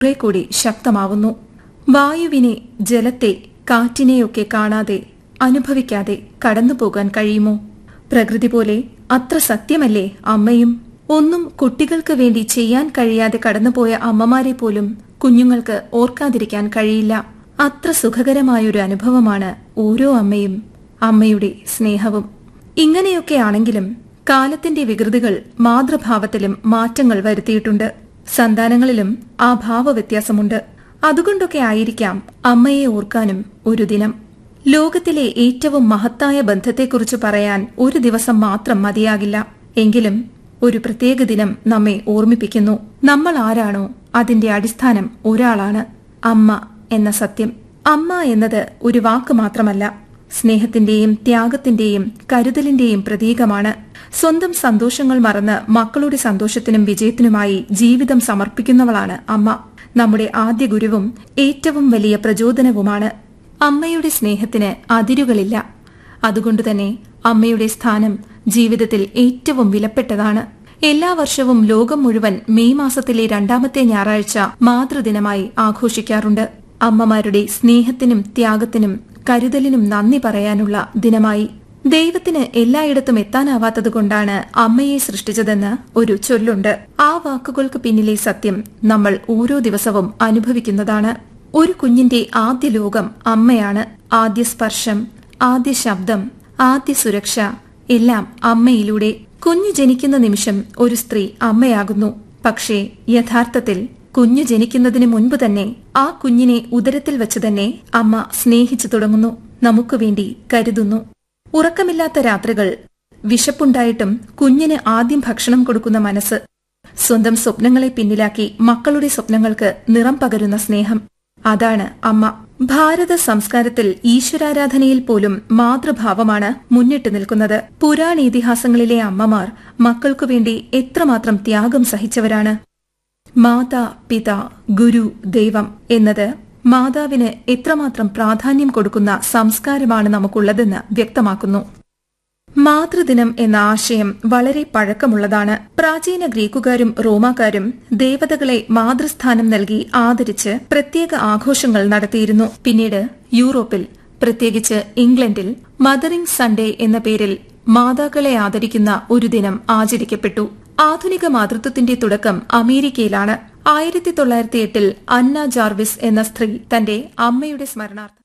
കുറെ കൂടി ശക്തമാവുന്നു വായുവിനെ ജലത്തെ കാറ്റിനെയൊക്കെ കാണാതെ അനുഭവിക്കാതെ കടന്നുപോകാൻ കഴിയുമോ പ്രകൃതി പോലെ അത്ര സത്യമല്ലേ അമ്മയും ഒന്നും കുട്ടികൾക്ക് വേണ്ടി ചെയ്യാൻ കഴിയാതെ കടന്നുപോയ അമ്മമാരെ പോലും കുഞ്ഞുങ്ങൾക്ക് ഓർക്കാതിരിക്കാൻ കഴിയില്ല അത്ര സുഖകരമായൊരു അനുഭവമാണ് ഓരോ അമ്മയും അമ്മയുടെ സ്നേഹവും ഇങ്ങനെയൊക്കെ ആണെങ്കിലും കാലത്തിന്റെ വികൃതികൾ മാതൃഭാവത്തിലും മാറ്റങ്ങൾ വരുത്തിയിട്ടുണ്ട് സന്താനങ്ങളിലും ആ ഭാവവ്യത്യാസമുണ്ട് അതുകൊണ്ടൊക്കെ ആയിരിക്കാം അമ്മയെ ഓർക്കാനും ഒരു ദിനം ലോകത്തിലെ ഏറ്റവും മഹത്തായ ബന്ധത്തെക്കുറിച്ച് പറയാൻ ഒരു ദിവസം മാത്രം മതിയാകില്ല എങ്കിലും ഒരു പ്രത്യേക ദിനം നമ്മെ ഓർമ്മിപ്പിക്കുന്നു നമ്മൾ ആരാണോ അതിന്റെ അടിസ്ഥാനം ഒരാളാണ് അമ്മ എന്ന സത്യം അമ്മ എന്നത് ഒരു വാക്ക് മാത്രമല്ല സ്നേഹത്തിന്റെയും ത്യാഗത്തിന്റെയും കരുതലിന്റെയും പ്രതീകമാണ് സ്വന്തം സന്തോഷങ്ങൾ മറന്ന് മക്കളുടെ സന്തോഷത്തിനും വിജയത്തിനുമായി ജീവിതം സമർപ്പിക്കുന്നവളാണ് അമ്മ നമ്മുടെ ആദ്യ ഗുരുവും ഏറ്റവും വലിയ പ്രചോദനവുമാണ് അമ്മയുടെ സ്നേഹത്തിന് അതിരുകളില്ല അതുകൊണ്ടുതന്നെ അമ്മയുടെ സ്ഥാനം ജീവിതത്തിൽ ഏറ്റവും വിലപ്പെട്ടതാണ് എല്ലാ വർഷവും ലോകം മുഴുവൻ മെയ് മാസത്തിലെ രണ്ടാമത്തെ ഞായറാഴ്ച മാതൃദിനമായി ആഘോഷിക്കാറുണ്ട് അമ്മമാരുടെ സ്നേഹത്തിനും ത്യാഗത്തിനും കരുതലിനും നന്ദി പറയാനുള്ള ദിനമായി ദൈവത്തിന് എല്ലായിടത്തും എത്താനാവാത്തതുകൊണ്ടാണ് അമ്മയെ സൃഷ്ടിച്ചതെന്ന് ഒരു ചൊല്ലുണ്ട് ആ വാക്കുകൾക്ക് പിന്നിലെ സത്യം നമ്മൾ ഓരോ ദിവസവും അനുഭവിക്കുന്നതാണ് ഒരു കുഞ്ഞിന്റെ ആദ്യ ലോകം അമ്മയാണ് ആദ്യ സ്പർശം ആദ്യ ശബ്ദം ആദ്യ സുരക്ഷ എല്ലാം അമ്മയിലൂടെ കുഞ്ഞു ജനിക്കുന്ന നിമിഷം ഒരു സ്ത്രീ അമ്മയാകുന്നു പക്ഷേ യഥാർത്ഥത്തിൽ കുഞ്ഞു ജനിക്കുന്നതിന് മുൻപ് തന്നെ ആ കുഞ്ഞിനെ ഉദരത്തിൽ വെച്ച് തന്നെ അമ്മ സ്നേഹിച്ചു തുടങ്ങുന്നു നമുക്ക് വേണ്ടി കരുതുന്നു ഉറക്കമില്ലാത്ത രാത്രികൾ വിശപ്പുണ്ടായിട്ടും കുഞ്ഞിന് ആദ്യം ഭക്ഷണം കൊടുക്കുന്ന മനസ്സ് സ്വന്തം സ്വപ്നങ്ങളെ പിന്നിലാക്കി മക്കളുടെ സ്വപ്നങ്ങൾക്ക് നിറം പകരുന്ന സ്നേഹം അതാണ് അമ്മ ഭാരത സംസ്കാരത്തിൽ ഈശ്വരാരാധനയിൽ പോലും മാതൃഭാവമാണ് മുന്നിട്ട് നിൽക്കുന്നത് പുരാണേതിഹാസങ്ങളിലെ അമ്മമാർ മക്കൾക്കു വേണ്ടി എത്രമാത്രം ത്യാഗം സഹിച്ചവരാണ് മാതാ പിത ഗുരു ദൈവം എന്നത് മാതാവിന് എത്രമാത്രം പ്രാധാന്യം കൊടുക്കുന്ന സംസ്കാരമാണ് നമുക്കുള്ളതെന്ന് വ്യക്തമാക്കുന്നു മാതൃദിനം എന്ന ആശയം വളരെ പഴക്കമുള്ളതാണ് പ്രാചീന ഗ്രീക്കുകാരും റോമാക്കാരും ദേവതകളെ മാതൃസ്ഥാനം നൽകി ആദരിച്ച് പ്രത്യേക ആഘോഷങ്ങൾ നടത്തിയിരുന്നു പിന്നീട് യൂറോപ്പിൽ പ്രത്യേകിച്ച് ഇംഗ്ലണ്ടിൽ മദറിംഗ് സൺഡേ എന്ന പേരിൽ മാതാക്കളെ ആദരിക്കുന്ന ഒരു ദിനം ആചരിക്കപ്പെട്ടു ആധുനിക മാതൃത്വത്തിന്റെ തുടക്കം അമേരിക്കയിലാണ് ആയിരത്തി തൊള്ളായിരത്തി എട്ടിൽ അന്ന ജാർവിസ് എന്ന സ്ത്രീ തന്റെ അമ്മയുടെ സ്മരണാർത്ഥം